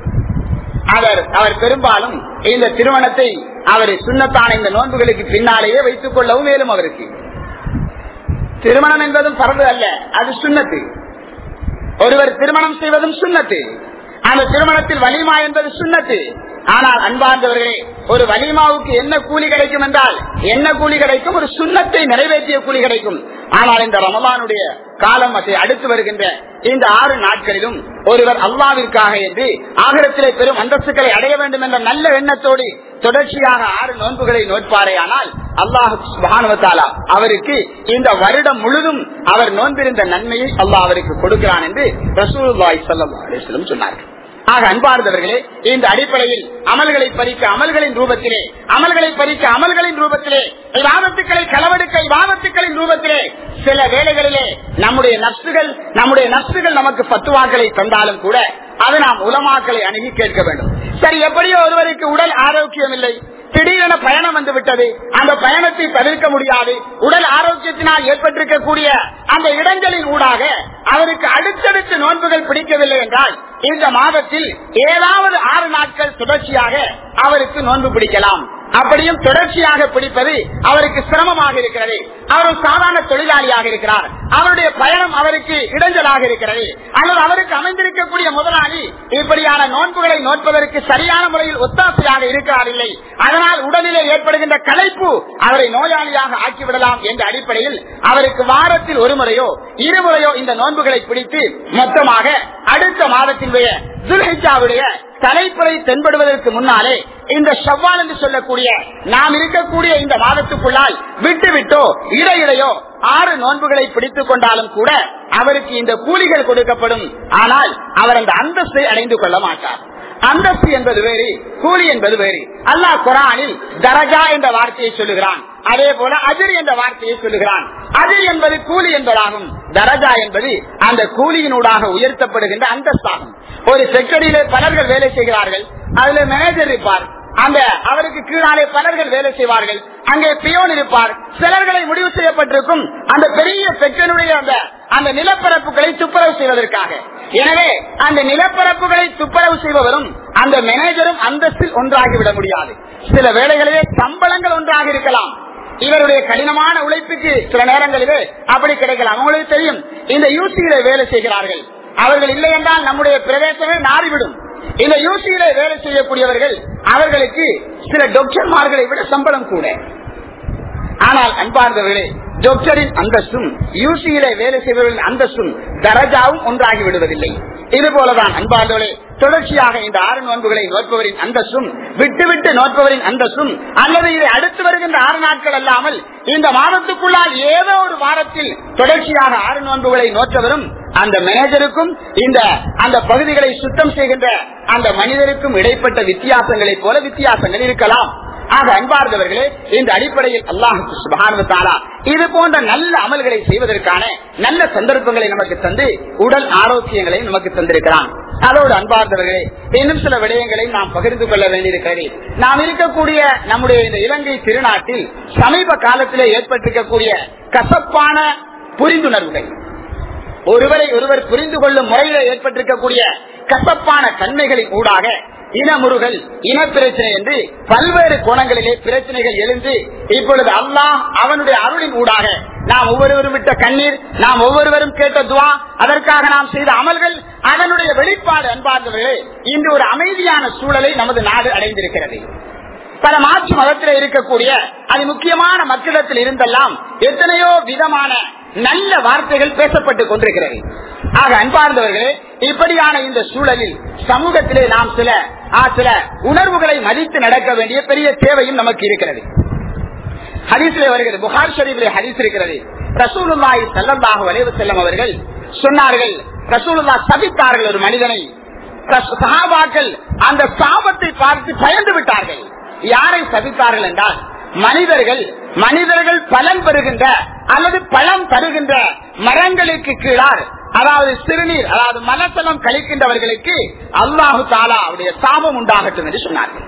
அவர் அவர் பெரும்பாலும் இந்த திருமணத்தை அவர் சுண்ணத்தான இந்த நோன்புகளுக்கு பின்னாலேயே வைத்துக் கொள்ளவும் மேலும் அவருக்கு திருமணம் என்பதும் பரவு அல்ல அது சுண்ணத்து ஒருவர் திருமணம் செய்வதும் சுண்ணத்து அந்த திருமணத்தில் வலிமா என்பது சுண்ணத்து ஆனால் அன்பார்ந்தவர்களே ஒரு வலிமாவுக்கு என்ன கூலி கிடைக்கும் என்றால் என்ன கூலி கிடைக்கும் ஒரு சுண்ணத்தை நிறைவேற்றிய கூலி கிடைக்கும் ஆனால் இந்த ரமலானுடைய காலம் அதை அடுத்து வருகின்ற இந்த ஆறு நாட்களிலும் ஒருவர் அல்லாவிற்காக என்று ஆகரத்திலே பெரும் அந்தஸ்துகளை அடைய வேண்டும் என்ற நல்ல எண்ணத்தோடு தொடர்ச்சியாக ஆறு நோன்புகளை நோட்பாரே ஆனால் அல்லாஹு சுபானுவத்தாலா அவருக்கு இந்த வருடம் முழுதும் அவர் நோன்பிருந்த நன்மையை அல்லாஹ் அவருக்கு கொடுக்கிறான் என்று ரசூலுல்லாஹி ஸல்லல்லாஹு அலைஹி வஸல்லம் சொன்னார்கள் ஆக அன்பார்ந்தவர்களே இந்த அடிப்படையில் அமல்களை பறிக்க அமல்களின் ரூபத்திலே அமல்களை பறிக்க அமல்களின் ரூபத்திலே விவாதத்துக்களை களவெடுக்க விவாதத்துக்களின் ரூபத்திலே சில வேளைகளிலே நம்முடைய நப்சுகள் நம்முடைய நப்சுகள் நமக்கு பத்துவாக்களை தந்தாலும் கூட அது நாம் உலமாக்களை அணுகி கேட்க வேண்டும் சரி எப்படியோ ஒருவருக்கு உடல் ஆரோக்கியம் இல்லை திடீரென பயணம் வந்து விட்டது அந்த பயணத்தை தவிர்க்க முடியாது உடல் ஆரோக்கியத்தினால் ஏற்பட்டிருக்கக்கூடிய அந்த இடங்களின் ஊடாக அவருக்கு அடுத்தடுத்து நோன்புகள் பிடிக்கவில்லை என்றால் இந்த மாதத்தில் ஏதாவது ஆறு நாட்கள் தொடர்ச்சியாக அவருக்கு நோன்பு பிடிக்கலாம் அப்படியும் தொடர்ச்சியாக பிடிப்பது அவருக்கு சிரமமாக இருக்கிறது அவர் ஒரு சாதாரண தொழிலாளியாக இருக்கிறார் அவருடைய பயணம் அவருக்கு இடைஞ்சலாக இருக்கிறது அல்லது அவருக்கு அமைந்திருக்கக்கூடிய முதலாளி இப்படியான நோன்புகளை நோட்பதற்கு சரியான முறையில் ஒத்தாசையாக இருக்கிறார் இல்லை அதனால் உடலிலே ஏற்படுகின்ற களைப்பு அவரை நோயாளியாக ஆக்கிவிடலாம் என்ற அடிப்படையில் அவருக்கு வாரத்தில் ஒரு முறையோ இருமுறையோ இந்த நோன்புகளை பிடித்து மொத்தமாக அடுத்த மாதத்தினுடைய துல்ஹிஜாவுடைய தலைப்புறை தென்படுவதற்கு முன்னாலே இந்த ஷவ்வால் என்று சொல்லக்கூடிய நாம் இருக்கக்கூடிய இந்த மாதத்துக்குள்ளால் விட்டு விட்டோ இடையிடையோ ஆறு நோன்புகளை பிடித்துக் கொண்டாலும் கூட அவருக்கு இந்த கூலிகள் கொடுக்கப்படும் ஆனால் அவர் அந்த அந்தஸ்தை அடைந்து கொள்ள மாட்டார் அந்தஸ்து என்பது வேறு கூலி என்பது வேறு அல்லாஹ் குரானில் தரஜா என்ற வார்த்தையை சொல்லுகிறான் அதே போல அதிர் என்ற வார்த்தையை சொல்லுகிறான் அதிர் என்பது கூலி என்பதாகும் தரஜா என்பது அந்த கூலியினூடாக உயர்த்தப்படுகின்ற அந்தஸ்தாகும் ஒரு செக்டரியிலே பலர்கள் வேலை செய்கிறார்கள் அதுல மேனேஜர் இருப்பார் அந்த அவருக்கு கீழாலே பலர்கள் வேலை செய்வார்கள் அங்கே பியோன் இருப்பார் சிலர்களை முடிவு செய்யப்பட்டிருக்கும் அந்த பெரிய செக்டனுடைய அந்த அந்த நிலப்பரப்புகளை துப்புரவு செய்வதற்காக எனவே அந்த நிலப்பரப்புகளை துப்புரவு செய்பவரும் அந்த மேனேஜரும் அந்தஸ்தில் ஒன்றாகிவிட முடியாது சில வேளைகளிலே சம்பளங்கள் ஒன்றாக இருக்கலாம் இவருடைய கடினமான உழைப்புக்கு சில நேரங்களிலே அப்படி கிடைக்கலாம் உங்களுக்கு தெரியும் இந்த யூசியில வேலை செய்கிறார்கள் அவர்கள் இல்லை என்றால் நம்முடைய பிரதேசமே நாறிவிடும் இந்த யூசியில வேலை செய்யக்கூடியவர்கள் அவர்களுக்கு சில டாக்டர்மார்களை விட சம்பளம் கூட ஆனால் அன்பார்ந்தவர்களே டாக்டரின் அந்தஸ்தும் யூசியிலே வேலை செய்பவர்களின் அந்தஸ்தும் தரஜாவும் ஒன்றாகி விடுவதில்லை இது போலதான் அன்பார்ந்தவர்களே தொடர்ச்சியாக இந்த ஆறு நோன்புகளை நோட்பவரின் அந்தஸ்தும் விட்டு விட்டு நோட்பவரின் அந்தஸ்தும் அல்லது இதை அடுத்து வருகின்ற ஆறு நாட்கள் அல்லாமல் இந்த மாதத்துக்குள்ளால் ஏதோ ஒரு வாரத்தில் தொடர்ச்சியாக ஆறு நோன்புகளை நோற்றவரும் அந்த மேனேஜருக்கும் இந்த அந்த பகுதிகளை சுத்தம் செய்கின்ற அந்த மனிதருக்கும் இடைப்பட்ட வித்தியாசங்களைப் போல வித்தியாசங்கள் இருக்கலாம் ஆக அன்பார்ந்தவர்களே இந்த அடிப்படையில் அல்லாஹுக்கு சுபானுவத்தாலா இது போன்ற நல்ல அமல்களை செய்வதற்கான நல்ல சந்தர்ப்பங்களை நமக்கு தந்து உடல் ஆரோக்கியங்களை நமக்கு தந்திருக்கிறான் அதோடு அன்பார்ந்தவர்களே இன்னும் சில விடயங்களை நாம் பகிர்ந்து கொள்ள வேண்டியிருக்கிறது நாம் இருக்கக்கூடிய நம்முடைய இந்த இலங்கை திருநாட்டில் சமீப காலத்திலே ஏற்பட்டிருக்கக்கூடிய கசப்பான புரிந்துணர்வுகள் ஒருவரை ஒருவர் புரிந்து கொள்ளும் முறையில ஏற்பட்டிருக்கக்கூடிய கசப்பான தன்மைகளின் ஊடாக இனமுறுகள் இன பிரச்சனை என்று பல்வேறு கோணங்களிலே பிரச்சனைகள் எழுந்து இப்பொழுது அல்லாஹ் அவனுடைய அருளின் ஊடாக நாம் ஒவ்வொருவரும் விட்ட கண்ணீர் நாம் ஒவ்வொருவரும் கேட்ட துவா அதற்காக நாம் செய்த அமல்கள் அதனுடைய வெளிப்பாடு அன்பார்ந்தவர்களே இன்று ஒரு அமைதியான சூழலை நமது நாடு அடைந்திருக்கிறது பல மாற்று மதத்தில் இருக்கக்கூடிய அது முக்கியமான மக்களிடத்தில் இருந்தெல்லாம் எத்தனையோ விதமான நல்ல வார்த்தைகள் பேசப்பட்டுக் கொண்டிருக்கிறது ஆக அன்பார்ந்தவர்களே இப்படியான இந்த சூழலில் சமூகத்திலே நாம் சில ஆ, சில உணர்வுகளை மதித்து நடக்க வேண்டிய பெரிய தேவையும் நமக்கு இருக்கிறது ஹதீஸிலே வருகிறது புகார் ஷரீஃபிலே ஹதீஸ் இருக்கிறது ரசூலுல்லாஹி ஸல்லல்லாஹு அலைஹி வஸல்லம் அவர்கள் சொன்னார்கள் ரசூலுல்லாஹ் சபித்தார்கள் ஒரு மனிதனை ரஸ்- சஹாபாக்கள் அந்த சாபத்தை பார்த்து பயந்து விட்டார்கள் யாரை சபித்தார்கள் என்றால் மனிதர்கள் மனிதர்கள் பலன் பெறுகின்ற அல்லது பழம் தருகின்ற மரங்களுக்கு கீழார் அதாவது சிறுநீர் அதாவது மலத்தலம் கழிக்கின்றவர்களுக்கு அல்லாஹு தாலா அவருடைய சாபம் உண்டாகட்டும் என்று சொன்னார்கள்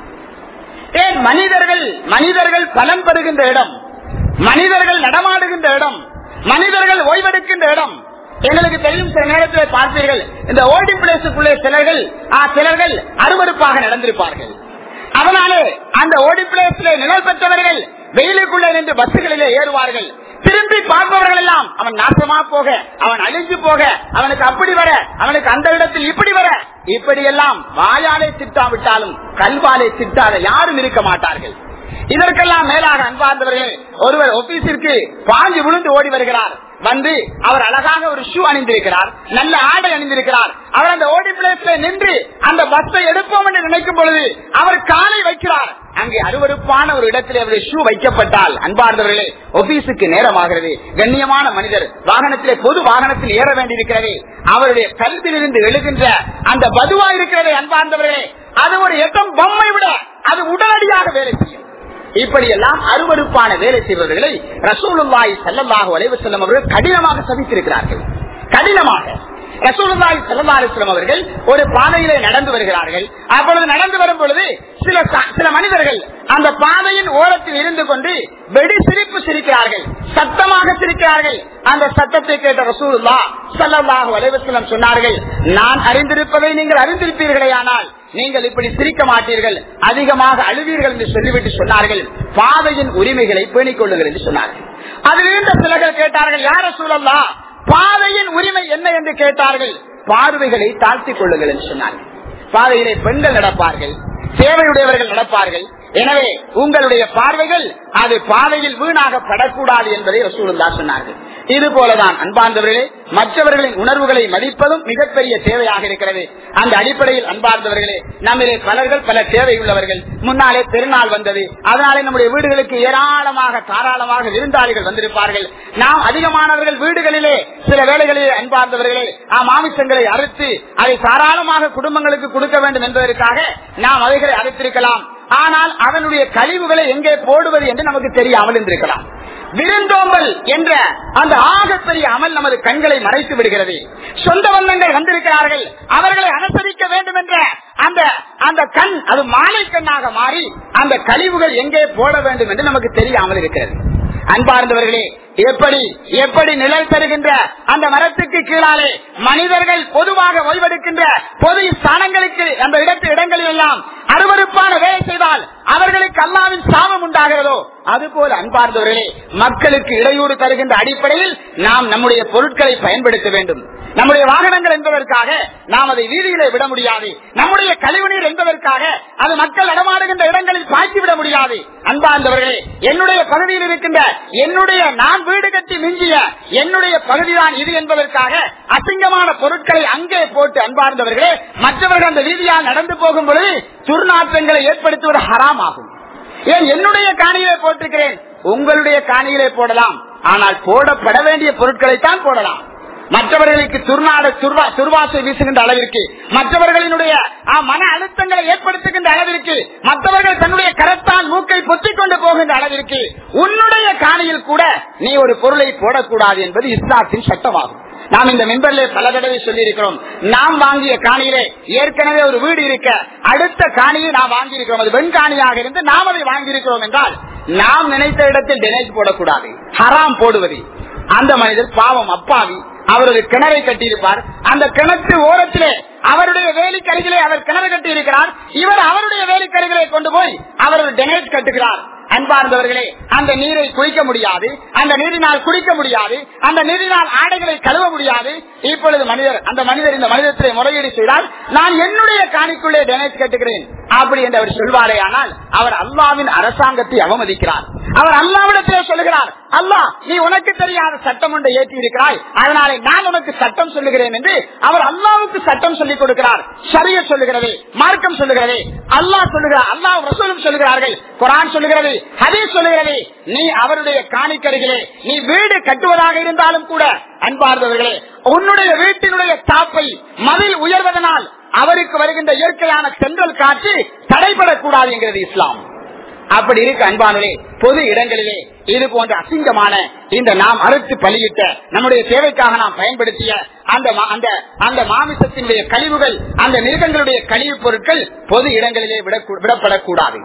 ஏன் மனிதர்கள் மனிதர்கள் பலன் பெறுகின்ற இடம் மனிதர்கள் நடமாடுகின்ற இடம் மனிதர்கள் ஓய்வெடுக்கின்ற இடம் எங்களுக்கு தெரியும் சில நேரத்தில் பார்ப்பீர்கள் இந்த ஓல்டி பிளேஸுக்குள்ளே சிலர்கள் ஆ, சிலர்கள் அருவருப்பாக நடந்திருப்பார்கள் அதனாலே அந்த ஓடி பிளேஸிலே நிழல் பெற்றவர்கள் வெயிலுக்குள்ளே நின்று பஸ்ஸுகளிலே ஏறுவார்கள் திரும்பி பார்ப்பவர்கள் எல்லாம் அவன் நாசமா போக அவன் அழிஞ்சு போக அவனுக்கு அப்படி வர அவனுக்கு அந்த இடத்தில் இப்படி வர இப்படி எல்லாம் வாயாலே திட்டாவிட்டாலும் கல்வாலே திட்டாத யாரும் இருக்க மாட்டார்கள் இதற்கெல்லாம் மேலாக அன்பார்ந்தவர்களே ஒருவர் ஆபீஸிற்கு பாஞ்சு விழுந்து ஓடி வருகிறார் வந்து அவர் அழகாக ஒரு ஷூ அணிந்திருக்கிறார் நல்ல ஆடை அணிந்திருக்கிறார் அவர் அந்த ஓடி பிளேஸ்ல நின்று அந்த பஸ்ஸை எடுப்போம் என்று நினைக்கும் பொழுது அவர் காலை வைக்கிறார் அங்கே அருவருப்பான ஒரு இடத்திலே அவருடைய ஷூ வைக்கப்பட்டால் அன்பார்ந்தவர்களே ஆபீஸுக்கு நேரமாகிறது கண்ணியமான மனிதர் வாகனத்திலே பொது வாகனத்தில் ஏற வேண்டியிருக்கிறது அவருடைய கல்வியிலிருந்து எழுகின்ற அந்த பதுவா இருக்கிறதே அன்பார்ந்தவர்களே அது ஒரு எட்டம் பொம்மை விட அது உடனடியாக வேலை செய்யும் இப்படி எல்லாம் அருவருப்பான வேலை செய்பவர்களை ரசூலுல்லாஹி ஸல்லல்லாஹு அலைஹி வஸல்லம் அவர்கள் கடினமாக சபித்திருக்கிறார்கள் கடினமாக ரசூலுல்லாஹி ஸல்லல்லாஹு அலைஹி வஸல்லம் அவர்கள் ஒரு பாதையிலே நடந்து வருகிறார்கள் அப்பொழுது நடந்து வரும் பொழுது சில ச- சில மனிதர்கள் அந்த பாதையின் ஓரத்தில் இருந்து கொண்டு வெடி சிரிப்பு சிரிக்கிறார்கள் சத்தமாக சிரிக்கிறார்கள் அந்த சத்தத்தை கேட்ட ரசூலுல்லாஹ் ஸல்லல்லாஹு அலைஹி வஸல்லம் சொன்னார்கள் நான் அறிந்திருப்பதை நீங்கள் அறிந்திருப்பீர்களே ஆனால் நீங்கள் இப்படி சிரிக்க மாட்டீர்கள் அதிகமாக அழுவீர்கள் என்று சொல்லிவிட்டு சொன்னார்கள் பாதையின் உரிமைகளை பேணிக் கொள்ளுங்கள் என்று சொன்னார்கள் அதில் இருந்த சிலர்கள் கேட்டார்கள் யார சூழல்லா பாதையின் உரிமை என்ன என்று கேட்டார்கள் பார்வைகளை தாழ்த்திக் கொள்ளுங்கள் என்று சொன்னார்கள் பாதையிலே பெண்கள் நடப்பார்கள் சேவையுடையவர்கள் நடப்பார்கள் எனவே உங்களுடைய பார்வைகள் அது பாதையில் வீணாக படக்கூடாது என்பதை ரசூலுல்லா சொன்னார்கள் இது போலதான் அன்பார்ந்தவர்களே மற்றவர்களின் உணர்வுகளை மதிப்பதும் மிகப்பெரிய தேவையாக இருக்கிறது அந்த அடிப்படையில் அன்பார்ந்தவர்களே நம்மிலே பலர்கள் பல தேவை உள்ளவர்கள் முன்னாலே திருநாள் வந்தது அதனாலே நம்முடைய வீடுகளுக்கு ஏராளமாக தாராளமாக விருந்தாளிகள் வந்திருப்பார்கள் நாம் அதிகமானவர்கள் வீடுகளிலே சில வேளைகளிலே அன்பார்ந்தவர்களே ஆ மாமிசங்களை அறுத்து அதை தாராளமாக குடும்பங்களுக்கு கொடுக்க வேண்டும் என்பதற்காக நாம் அவைகளை அறுத்திருக்கலாம் ஆனால் அதனுடைய கழிவுகளை எங்கே போடுவது என்று நமக்கு தெரியாமல் இருந்திருக்கலாம் விருந்தோம்பல் என்ற அந்த ஆகப்பெரிய அமல் நமது கண்களை மறைத்து விடுகிறது சொந்த பந்தங்கள் வந்திருக்கிறார்கள் அவர்களை அனுசரிக்க வேண்டும் என்ற அந்த அந்த கண் அது மாலை கண்ணாக மாறி அந்த கழிவுகள் எங்கே போட வேண்டும் என்று நமக்கு தெரியாமல் இருக்கிறது அன்பார்ந்தவர்களே எப்படி எப்படி நிழல் தருகின்ற அந்த மரத்துக்கு கீழாலே மனிதர்கள் பொதுவாக ஓய்வெடுக்கின்ற பொது ஸ்தானங்களுக்கு அந்த இடத்து இடங்களில் எல்லாம் அருவருப்பான வேலை செய்தால் அவர்களுக்கு அல்லாவின் சாபம் உண்டாகிறதோ அதுபோல அன்பார்ந்தவர்களே மக்களுக்கு இடையூறு தருகின்ற அடிப்படையில் நாம் நம்முடைய பொருட்களை பயன்படுத்த வேண்டும் நம்முடைய வாகனங்கள் என்பதற்காக நாம் அதை வீதியிலே விட முடியாது நம்முடைய கழிவுநீர் என்பதற்காக அது மக்கள் நடமாடுகின்ற இடங்களில் பாய்ச்சி விட முடியாது அன்பார்ந்தவர்களே என்னுடைய பகுதியில் இருக்கின்ற என்னுடைய நான் வீடு கட்டி மிஞ்சிய என்னுடைய பகுதிதான் இது என்பதற்காக அசிங்கமான பொருட்களை அங்கே போட்டு அன்பார்ந்தவர்களே மற்றவர்கள் அந்த வீதியால் நடந்து போகும் பொழுது துர்நாற்றங்களை ஏற்படுத்துவது ஹராம் ஆகும் ஏன் என்னுடைய காணியிலே போட்டிருக்கிறேன் உங்களுடைய காணியிலே போடலாம் ஆனால் போடப்பட வேண்டிய பொருட்களை தான் போடலாம் மற்றவர்களுக்கு துர்நாட துர்வா- துர்வாசை வீசுகின்ற அளவிற்கு மற்றவர்களினுடைய ஆ, மன அழுத்தங்களை ஏற்படுத்துகின்ற அளவிற்கு மற்றவர்கள் தன்னுடைய கரத்தால் மூக்கை பொத்திக் கொண்டு போகின்ற அளவிற்கு உன்னுடைய காணியில் கூட நீ ஒரு பொருளை போடக்கூடாது என்பது இஸ்லாத்தின் சட்டமாகும் நாம் இந்த மெம்பர்ல பல தடவை சொல்லி இருக்கிறோம் நாம் வாங்கிய காணியிலே ஏற்கனவே ஒரு வீடு இருக்க அடுத்த காணியை நாம் வாங்கி இருக்கிறோம் அது வெண் காணியாக இருந்து நாம் அதை வாங்கி இருக்கிறோம் என்றால் நாம் நினைத்த இடத்தில் டெனேஜ் போடக்கூடாது ஹராம் போடுவது அந்த மனிதர் பாவம் அப்பாவி அவர் ஒரு கிணறை கட்டியிருப்பார் அந்த கிணத்து ஓரத்திலே அவருடைய வேலிக்கருகிலே அவர் கிணறு கட்டி இருக்கிறார் இவர் அவருடைய வேலிக்கருகிலே கொண்டு போய் அவர் ஒரு டெனேட் கட்டுகிறார் அன்பார்ந்தவர்களே அந்த நீரை குடிக்க முடியாது அந்த நீரினால் குடிக்க முடியாது அந்த நீரினால் ஆடைகளை கழுவ முடியாது இப்பொழுது மனிதர் அந்த மனிதர் இந்த மனிதத்தை முறையீடு செய்தால் நான் என்னுடைய காணிக்குள்ளே டெனேட் கட்டுகிறேன் அப்படி என்று அவர் சொல்வாரே ஆனால் அவர் அல்லாவின் அரசாங்கத்தை அவமதிக்கிறார் அவர் அல்லாவிடத்திலே சொல்லுகிறார் அல்லாஹ் நீ உனக்கு தெரியாத சட்டம் ஒன்றை ஏற்றி இருக்கிறாய் அதனாலே நான் உனக்கு சட்டம் சொல்லுகிறேன் என்று அவர் அல்லாவுக்கு சட்டம் சொல்லிக் கொடுக்கிறார் சரிய சொல்லுகிறது மார்க்கம் சொல்லுகிறது அல்லாஹ் சொல்லுகிறார் அல்லாஹ் ரசூலும் சொல்லுகிறார்கள் குரான் சொல்லுகிறது ஹதீஸ் சொல்லுகிறது நீ அவருடைய காணிக்கருகிலே நீ வீடு கட்டுவதாக இருந்தாலும் கூட அன்பார்ந்தவர்களே உன்னுடைய வீட்டினுடைய தாப்பை மதில் உயர்வதனால் அவருக்கு வருகின்ற இயற்கையான சென்றல் காற்று தடைபடக்கூடாது என்கிறது இஸ்லாம் அப்படி இருக்கு அன்பானே பொது இடங்களிலே இது போன்ற அசிங்கமான இந்த நாம் அறுத்து பலியிட்ட நம்முடைய தேவைக்காக நாம் பயன்படுத்திய அந்த மா- அந்த அந்த மாமிசத்தினுடைய கழிவுகள் அந்த மிருகங்களுடைய கழிவுப் பொருட்கள் பொது இடங்களிலே விடக்கூ- விடப்படக்கூடாது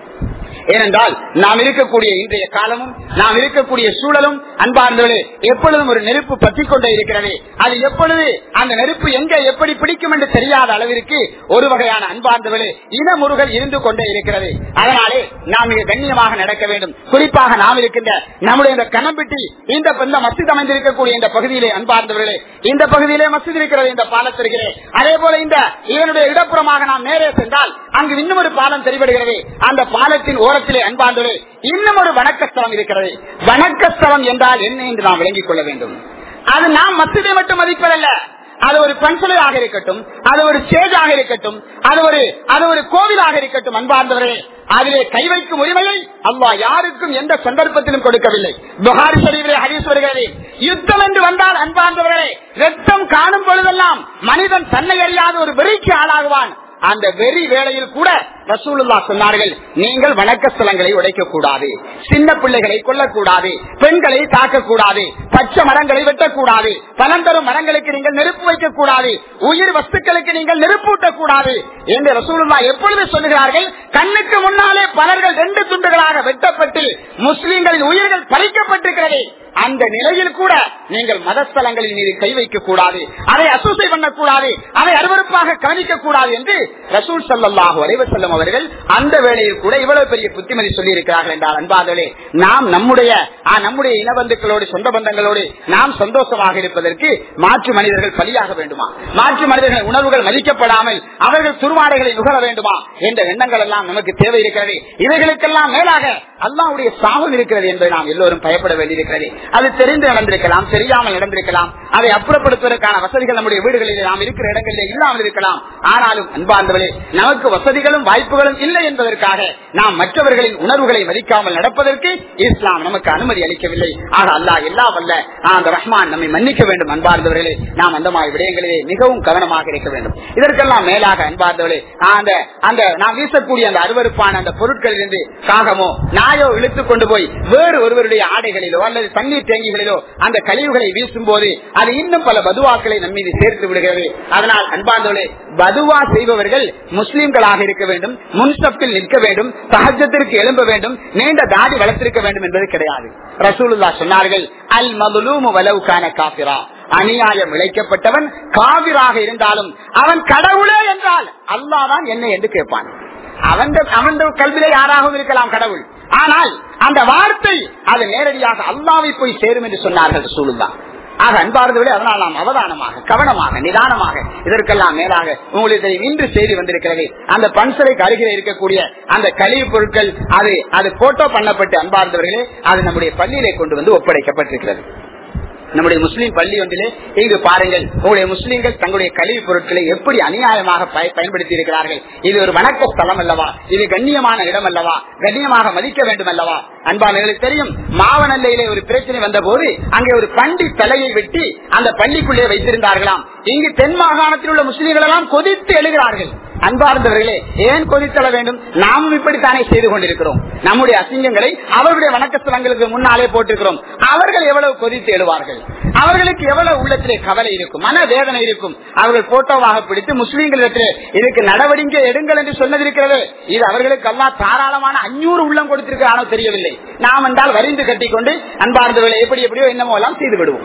ஏனென்றால் நாம் இருக்கக்கூடிய இன்றைய காலமும் நாம் இருக்கக்கூடிய சூழலும் அன்பார்ந்தவர்களே எப்பொழுதும் ஒரு நெருப்பு பற்றி கொண்டே இருக்கிறது அது எப்பொழுது அந்த நெருப்பு எங்க எப்படி பிடிக்கும் என்று தெரியாத அளவிற்கு ஒரு வகையான அன்பார்ந்தவர்களே இனமுருகல் இருந்து கொண்டே இருக்கிறது அதனாலே நாம் மிக கண்ணியமாக நடக்க வேண்டும் குறிப்பாக நாம் இருக்கின்ற நம்முடைய இந்த கணம்பிட்டி இந்த இந்த மசித் அமைந்திருக்கக்கூடிய இந்த பகுதியிலே அன்பார்ந்தவர்களே இந்த பகுதியிலே மசித் இருக்கிறது இந்த பாலத்திற்கிறே அதே போல இந்த இதனுடைய இடப்புறமாக நாம் நேரே சென்றால் அங்கு இன்னும் ஒரு பாலம் தெரிவிடுகிறது அந்த பாலத்தின் ஓரத்திலே அன்பார்ந்தவர்களே இன்னும் ஒரு வணக்கஸ்தலம் இருக்கிறது வணக்கஸ்தலம் என்றால் என்ன என்று நாம் விளங்கிக் கொள்ள வேண்டும் அது நாம் மசிதை மட்டும் மதிப்பதல்ல அது ஒரு பன்சலையாக இருக்கட்டும் அது ஒரு ஸ்டேஜாக இருக்கட்டும் அது ஒரு அது ஒரு கோவிலாக இருக்கட்டும் அன்பார்ந்தவர்களே அதிலே கை வைக்கும் உரிமையை அல்லாஹ் யாருக்கும் எந்த சந்தர்ப்பத்திலும் கொடுக்கவில்லை புகாரி ஷரீஃபிலே ஹதீஸ் வருகிறது யுத்தம் என்று வந்தால் அன்பார்ந்தவர்களே ரத்தம் காணும் பொழுதெல்லாம் மனிதன் தன்னை அறியாத ஒரு வெறிக்கு ஆளாகுவான் அந்த வெறி வேளையில் கூட ரசூலுல்லா சொன்னார்கள் நீங்கள் வணக்க ஸ்தலங்களை உடைக்க கூடாது சின்ன பிள்ளைகளை கொல்லக்கூடாது பெண்களை தாக்கக்கூடாது பச்சை மரங்களை வெட்டக்கூடாது பலம் தரும் மரங்களுக்கு நீங்கள் நெருப்பு வைக்கக்கூடாது உயிர் வஸ்துக்களுக்கு நீங்கள் நெருப்பூட்டக் கூடாது என்று ரசூலுல்லா எப்பொழுது சொல்லுகிறார்கள் கண்ணுக்கு முன்னாலே பலர்கள் ரெண்டு துண்டுகளாக வெட்டப்பட்டு முஸ்லிம்களின் உயிர்கள் பறிக்கப்பட்டிருக்கிறது அந்த நிலையில் கூட நீங்கள் மதஸ்தலங்களில் மீது கை வைக்க கூடாது அதை அசூசை பண்ணக்கூடாது அதை அருவறுப்பாக கவனிக்க கூடாது என்று ரசூல் சல்லாஹூ அலைவசல்லம் அவர்கள் அந்த வேளையில் கூட இவ்வளவு பெரிய புத்திமதி சொல்லி இருக்கிறார்கள் என்றால் அன்பாதலே நாம் நம்முடைய ஆ, நம்முடைய இனபந்துக்களோடு சொந்த பந்தங்களோடு நாம் சந்தோஷமாக இருப்பதற்கு மாற்று மனிதர்கள் பலியாக வேண்டுமா மாற்று மனிதர்கள் உணர்வுகள் மதிக்கப்படாமல் அவர்கள் துருவாடைகளை நுகர வேண்டுமா என்ற எண்ணங்கள் எல்லாம் நமக்கு தேவை இருக்கிறது இவைகளுக்கெல்லாம் மேலாக அல்லாவுடைய சாபம் இருக்கிறது என்பதை நாம் எல்லோரும் பயப்பட வேண்டியிருக்கிறது அது தெரிந்து நடந்திருக்கலாம் தெரியாமல் நடந்திருக்கலாம் அதை அப்புறப்படுத்துவதற்கான வசதிகள் நம்முடைய வீடுகளில் நாம் இருக்கிற இடங்களிலே இல்லாமல் இருக்கலாம் ஆனாலும் அன்பார்ந்தவர்களே நமக்கு வசதிகளும் வாய்ப்புகளும் இல்லை என்பதற்காக நாம் மற்றவர்களின் உணர்வுகளை மதிக்காமல் நடப்பதற்கு இஸ்லாம் நமக்கு அனுமதி அளிக்கவில்லை ஆக அல்லாஹ் எல்லா வல்ல அந்த ரஹ்மான் நம்மை மன்னிக்க வேண்டும் அன்பார்ந்தவர்களே நாம் அந்த மாதிரி விடயங்களிலே மிகவும் கவனமாக இருக்க வேண்டும் இதற்கெல்லாம் மேலாக அன்பார்ந்தவர்களே அந்த அந்த நாம் வீசக்கூடிய அந்த அருவருப்பான அந்த பொருட்களிலிருந்து காகமோ நாயோ இழுத்துக் கொண்டு போய் வேறு ஒருவருடைய ஆடைகளிலோ அல்லது தண்ணீர் தேங்கிகளிலோ அந்த கழிவுகளை வீசும் போது அது இன்னும் பல பதுவாக்களை நம் மீது சேர்த்து விடுகிறது அதனால் அன்பார்ந்தவர்களே பதுவா செய்பவர்கள் முஸ்லிம்களாக இருக்க வேண்டும் முன்சப்பில் நிற்க வேண்டும் சகஜத்திற்கு எழும்ப வேண்டும் நீண்ட தாடி வளர்த்திருக்க வேண்டும் என்பது கிடையாது ரசூலுல்லா சொன்னார்கள் அல் மதுலூமு வலவுக்கான காபிரா அநியாயம் இழைக்கப்பட்டவன் காவிராக இருந்தாலும் அவன் கடவுளே என்றால் அல்லாதான் என்ன என்று கேட்பான் அவன் அவன் கல்வியிலே யாராகவும் இருக்கலாம் கடவுள் ஆனால் அந்த வார்த்தை அது நேரடியாக அல்லாவை போய் சேரும் என்று சொன்னார்கள் சூழ்நிலை ஆக அன்பார்ந்தவர்களே அதனால் நாம் அவதானமாக கவனமாக நிதானமாக இதற்கெல்லாம் மேலாக உங்களுக்கு தெரியும் இன்று செய்தி வந்திருக்கிறது அந்த பன்சலைக்கு அருகில் இருக்கக்கூடிய அந்த கழிவுப் பொருட்கள் அது அது போட்டோ பண்ணப்பட்டு அன்பார்ந்தவர்களே அது நம்முடைய பள்ளியிலே கொண்டு வந்து ஒப்படைக்கப்பட்டிருக்கிறது நம்முடைய முஸ்லீம் பள்ளி ஒன்றிலே இங்கு பாருங்கள் உங்களுடைய முஸ்லீம்கள் தங்களுடைய கழிவு பொருட்களை எப்படி அநியாயமாக பய- பயன்படுத்தி இருக்கிறார்கள் இது ஒரு வணக்க ஸ்தலம் அல்லவா இது கண்ணியமான இடம் அல்லவா கண்ணியமாக மதிக்க வேண்டும் அல்லவா அன்பானவர்களுக்கு தெரியும் மாவனல்லையிலே ஒரு பிரச்சனை வந்த போது அங்கே ஒரு பண்டி தலையை வெட்டி அந்த பள்ளிக்குள்ளே வைத்திருந்தார்களாம் இங்கு தென் மாகாணத்தில் உள்ள முஸ்லீம்கள் எல்லாம் கொதித்து எழுகிறார்கள் அன்பார்ந்தவர்களே ஏன் கொதித்தள வேண்டும் நாமும் இப்படித்தானே செய்து கொண்டிருக்கிறோம் நம்முடைய அசிங்கங்களை அவர்களுடைய வணக்க ஸ்தலங்களுக்கு முன்னாலே போட்டிருக்கிறோம் அவர்கள் எவ்வளவு கொதித்து எழுவார்கள் அவர்களுக்கு எவ்வளவு உள்ளத்திலே கவலை இருக்கும் மன வேதனை இருக்கும் அவர்கள் போட்டோவாக பிடித்து முஸ்லீம்களிடத்திலே இதுக்கு நடவடிக்கை எடுங்கள் என்று சொன்னதிருக்கிறது இது அவர்களுக்கு எல்லாம் தாராளமான அஞ்சூறு உள்ளம் கொடுத்திருக்கிறானோ தெரியவில்லை நாம் என்றால் வரிந்து கட்டிக்கொண்டு அன்பார்ந்தவர்களை எப்படி எப்படியோ என்னமோ எல்லாம் செய்து விடுவோம்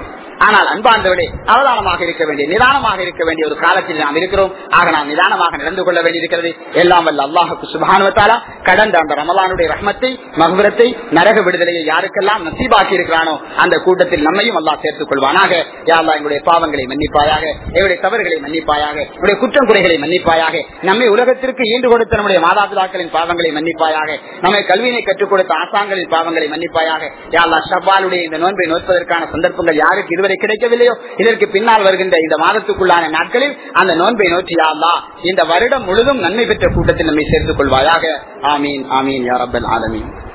ஆனால் அன்பார்ந்தவர்களே அவதானமாக இருக்க வேண்டிய நிதானமாக இருக்க வேண்டிய ஒரு காலத்தில் நாம் இருக்கிறோம் ஆக நாம் நிதானமாக நடந்து கொள்ள வேண்டியிருக்கிறது எல்லாம் வல்ல அல்லாஹுக்கு சுபானுவத்தாலா கடந்த அந்த ரமலானுடைய ரஹ்மத்தை மகுரத்தை நரக விடுதலையை யாருக்கெல்லாம் நசீபாக்கி இருக்கிறானோ அந்த கூட்டத்தில் நம்மையும் அல்லாஹ் சேர்த்துக் கொள்வானாக யாழ்லா எங்களுடைய பாவங்களை மன்னிப்பாயாக எங்களுடைய தவறுகளை மன்னிப்பாயாக எங்களுடைய குற்றம் குறைகளை மன்னிப்பாயாக நம்மை உலகத்திற்கு ஈண்டு கொடுத்த நம்முடைய மாதாபிதாக்களின் பாவங்களை மன்னிப்பாயாக நம்மை கல்வியினை கற்றுக் கொடுத்த ஆசாங்களின் பாவங்களை மன்னிப்பாயாக யாழ்லா ஷவ்வாலுடைய இந்த நோன்பை நோற்பதற்கான சந்தர்ப்பங்கள் யாருக்கு இதுவரை கிடைக்கவில்லையோ இதற்கு பின்னால் வருகின்ற இந்த மாதத்துக்குள்ளான நாட்களில் அந்த நோன்பை நோக்கி யாழ்லா இந்த வருடம் முழுதும் நன்மை பெற்ற கூட்டத்தில் நம்மை சேர்த்துக் கொள்வாயாக ஆமீன் ஆமீன் யாரப்பல் ஆலமீன்